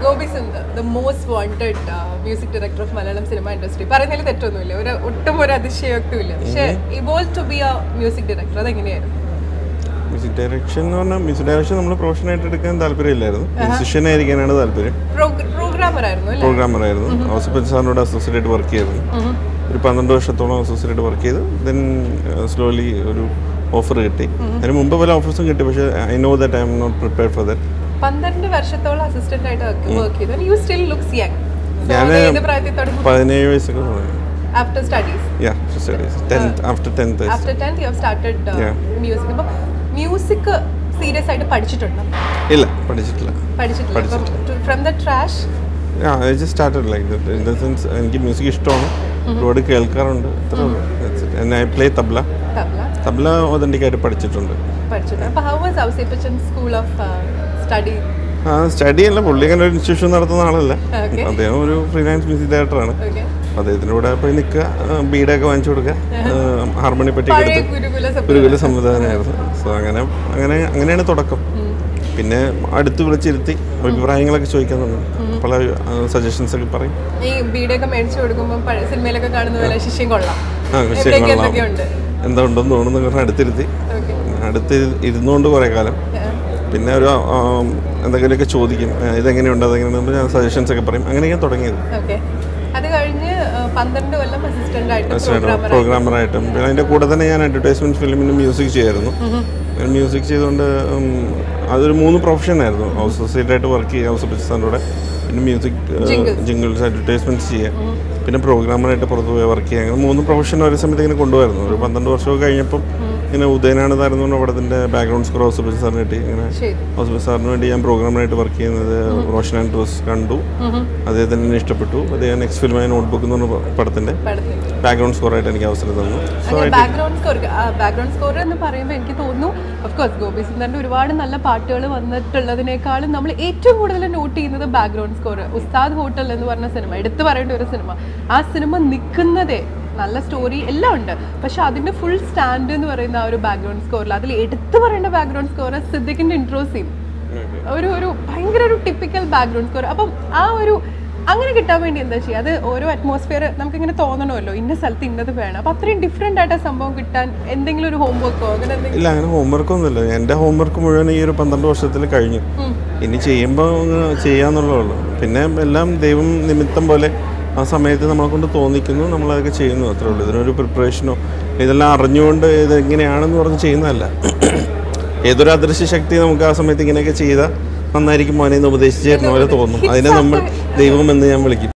Gopi Sundar the most wanted music director of Malayalam cinema industry പറയുന്നതിൽ തെറ്റൊന്നുമില്ല ഒരു ഒട്ടും ഒരു അതിശയോക്തിയില്ല പക്ഷേ evolve to be a music director അതെങ്ങനെയായിരുന്നു മ്യൂസിക് ഡയറക്ഷൻ എന്ന് പറഞ്ഞാൽ മ്യൂസിക് ഡയറക്ഷൻ നമ്മൾ പ്രൊഫഷനായിട്ട് എടുക്കാൻ താല്പര്യമില്ലായിരുന്നു മ്യൂസിഷ്യൻ ആയിരിക്കാനാണ് താല്പര്യം പ്രോഗ്രാമർ ആയിരുന്നു അല്ലേ പ്രോഗ്രാമർ ആയിരുന്നു ഔസപ്പൻ സാറിനോട് അസോസിയേറ്റ് വർക്ക് ചെയ്തിരുന്നു ഒരു പന്ത്രണ്ട് വർഷത്തോളം അസോസിയേറ്റ് വർക്ക് ചെയ്ത് ദെൻ സ്ലോലി ഒരു ഓഫർ കിട്ടി അതിന് മുമ്പ് പല ഓഫേഴ്സും കിട്ടി പക്ഷേ I know that I'm not prepare for that പന്ത്രണ്ട് വർഷത്തോളം അസിസ്റ്റന്റ് ആയിട്ട് വർക്ക് ചെയ്തു യു സ്റ്റിൽ ലുക്സ് യങ് ഞാൻ ഏത് പ്രായത്തിൽ തുടങ്ങി പതിനേഴ് വയസ്സൊക്കെ തുടങ്ങി after studies yeah studies tenth after tenth after tenth you have started Yeah. Music അപ്പം മ്യൂസിക് സീരിയസ് ആയിട്ട് പഠിച്ചിട്ടുണ്ടോ ഇല്ല പഠിച്ചിട്ടില്ല പഠിച്ചിട്ടില്ല from the scratch I just started like that in the sense എനിക്ക് മ്യൂസിക് ഇഷ്ടമാണ് ഒരുപാട് കേൾക്കാറുണ്ട് അത്രേ ഉള്ളൂ എന്നെ I play tabla tabla tabla authentic ആയിട്ട് പഠിച്ചിട്ടുണ്ട് പഠിച്ചിട്ടുണ്ട് അപ്പോൾ how was Ouseppachan school of study ആ സ്റ്റഡി അല്ല പുള്ളി അങ്ങനെ ഒരു ഇൻസ്റ്റിറ്റ്യൂഷൻ നടത്തുന്ന ആളല്ല Okay. അദ്ദേഹം ഒരു ഫ്രീലാൻസ് മ്യൂസിക് ഡയറക്ടറാണ് ഓക്കെ അദ്ദേഹത്തിൻ്റെ കൂടെ പോയി നിൽക്കുക ബീഡൊക്കെ വാങ്ങിച്ചു കൊടുക്കുക ഹാർമോണി പറ്റി പഴയ എടുത്ത് ഗുരുകുല സഭ ഗുരുകുല സംവിധാനമായിരുന്നു സോ അങ്ങനെ അങ്ങനെ അങ്ങനെയാണ് തുടക്കം പിന്നെ അടുത്ത് വിളിച്ചിരുത്തി അഭിപ്രായങ്ങളൊക്കെ ചോദിക്കാൻ തുടങ്ങി പല സജഷൻസ് ഒക്കെ പറയും ഈ ബീഡൊക്കെ മേടിച്ചു കൊടുക്കുമ്പോൾ പഴയ സിനിമയിലൊക്കെ കാണുന്ന പോലെ ശിഷ്യം കൊള്ളാം ആ എവിടെയൊക്കെ വിഷയങ്ങളാണ് എന്തൊക്കെയുണ്ട് എന്താ ഉണ്ടെന്ന് തോന്നുന്നു പറഞ്ഞാൽ അടുത്തിരുത്തി ഓക്കെ അടുത്ത് ഇരു- ഇരുന്നുകൊണ്ട് കുറേ കാലം പിന്നെ ഒരു ആ, എന്തെങ്കിലുമൊക്കെ ചോദിക്കും ആ, ഇതെങ്ങനെയുണ്ട് അതെങ്ങനെയുണ്ട് ഞാൻ സജഷൻസ് ഒക്കെ പറയും അങ്ങനെയൊക്കെ തുടങ്ങിയത് ഓക്കെ അത് കഴിഞ്ഞ് ആ, പന്ത്രണ്ട് കൊല്ലം അസിസ്റ്റന്റ് ആയിട്ട് പ്രോഗ്രാമർ പ്രോഗ്രാമറായിട്ടും പിന്നെ അതിൻ്റെ കൂടെ തന്നെ ഞാൻ അഡ്വർടൈസ്മെൻറ്റ് ഫിലിമിന് മ്യൂസിക് ചെയ്യായിരുന്നു മ്യൂസിക് ചെയ്തുകൊണ്ട് ഉം, അതൊരു മൂന്ന് പ്രൊഫഷനായിരുന്നു ഹൗസ് സൊസൈറ്റി ആയിട്ട് വർക്ക് ചെയ്യുക ഹൗസ് ഓഫീസറിൻ്റെ കൂടെ പിന്നെ മ്യൂസിക് ജിംഗിൾസ് അഡ്വർടൈസ്മെൻറ്റ്സ് ചെയ്യുക പിന്നെ പ്രോഗ്രാമറായിട്ട് പുറത്ത് പോയി വർക്ക് ചെയ്യുക അങ്ങനെ മൂന്ന് പ്രൊഫഷൻ ഒരേ സമയത്ത് ഇങ്ങനെ കൊണ്ടുപോയിരുന്നു ഒരു പന്ത്രണ്ട് വർഷമൊക്കെ കഴിഞ്ഞപ്പം ഇങ്ങനെ ഉദയനാണ് താരുന്നു പടത്തിൻ്റെ ബാക്ക്ഗ്രൗണ്ട് സ്കോർ ഹൗസ് ഓഫീസർ സാറിന് കിട്ടി ഇങ്ങനെ ശരി ഹൗസ് സാറിന് വേണ്ടി ഞാൻ പ്രോഗ്രാമറായിട്ട് വർക്ക് ചെയ്യുന്നത് റോഷൻ ആൻഡ് റോസ് കണ്ടു അദ്ദേഹത്തിന് എന്നെ ഇഷ്ടപ്പെട്ടു അദ്ദേഹം നെക്സ്റ്റ് ഫിലിമായ നോട്ട്ബുക്ക് എന്ന് പറഞ്ഞ പടത്തിൻ്റെ പടത്തിൽ ബാക്ക്ഗ്രൗണ്ട് സ്കോറായിട്ട് എനിക്ക് അവസരം തന്നു സോ അങ്ങനെ ബാക്ക്ഗ്രൗണ്ട് സ്കോർ ബാക്ക്ഗ്രൗണ്ട് സ്കോർ എന്ന് പറയുമ്പോൾ എനിക്ക് തോന്നുന്നു ഓഫ് കോഴ്സ് ഗോപി സുന്ദറിന്റെ ഒരുപാട് നല്ല പാട്ടുകൾ വന്നിട്ടുള്ളതിനേക്കാളും നമ്മൾ ഏറ്റവും കൂടുതൽ നോട്ട് ചെയ്യുന്നത് ബാക്ക്ഗ്രൗണ്ട് സ്കോർ ഉസ്താദ് ഹോട്ടൽ എന്ന് പറഞ്ഞ സിനിമ എടുത്തു പറയേണ്ട ഒരു സിനിമ ആ സിനിമ നിൽക്കുന്നതേ നല്ല സ്റ്റോറി എല്ലാം ഉണ്ട് പക്ഷെ അതിന്റെ ഫുൾ സ്റ്റാൻഡ് എന്ന് പറയുന്ന ആ ഒരു ബാക്ക്ഗ്രൗണ്ട് സ്കോറിൽ അതിൽ എടുത്തു പറയേണ്ട ബാക്ക്ഗ്രൗണ്ട് സ്കോർ സിദ്ദിഖിന്റെ ഇൻട്രോ സീൻ ഒരു ഒരു ഭയങ്കര ഒരു ടിപ്പിക്കൽ ബാക്ക്ഗ്രൗണ്ട് സ്കോർ അപ്പം ആ ഒരു അങ്ങനെ കിട്ടാൻ വേണ്ടി എന്താ ചെയ്യുക അത് ഓരോ അറ്റ്മോസ്ഫിയർ നമുക്കിങ്ങനെ തോന്നണമല്ലോ ഇന്ന സ്ഥലത്ത് ഇന്നത് വേണം അപ്പം അത്രയും ഡിഫറെൻ്റ് ആയിട്ട് ആ സംഭവം കിട്ടാൻ എന്തെങ്കിലും ഒരു ഹോംവർക്കോ അങ്ങനെ എന്തെങ്കിലും ഇല്ല അങ്ങനെ ഹോംവർക്ക് ഒന്നുമില്ല എൻ്റെ ഹോംവർക്ക് മുഴുവൻ ഈ ഒരു പന്ത്രണ്ട് വർഷത്തിൽ കഴിഞ്ഞു ഇനി ചെയ്യുമ്പോൾ ചെയ്യാന്നുള്ളൂ പിന്നെ എല്ലാം ദൈവം നിമിത്തം പോലെ ആ സമയത്ത് നമ്മളെ കൊണ്ട് തോന്നിക്കുന്നു നമ്മളതൊക്കെ ചെയ്യുന്നു അത്രേ ഉള്ളൂ ഇതിനൊരു പ്രിപ്പറേഷനോ ഇതെല്ലാം അറിഞ്ഞുകൊണ്ട് ഇത് എങ്ങനെയാണെന്ന് പറഞ്ഞ് ചെയ്യുന്നതല്ല ഏതൊരു അദൃശ്യ ശക്തി നമുക്ക് ആ സമയത്ത് ഇങ്ങനെയൊക്കെ ചെയ്താൽ നന്നായിരിക്കും മോനെ എന്ന് ഉപദേശിച്ചു തരുന്ന പോലെ തോന്നും അതിനെ നമ്മൾ ദൈവം എന്ന് ഞാൻ വിളിക്കും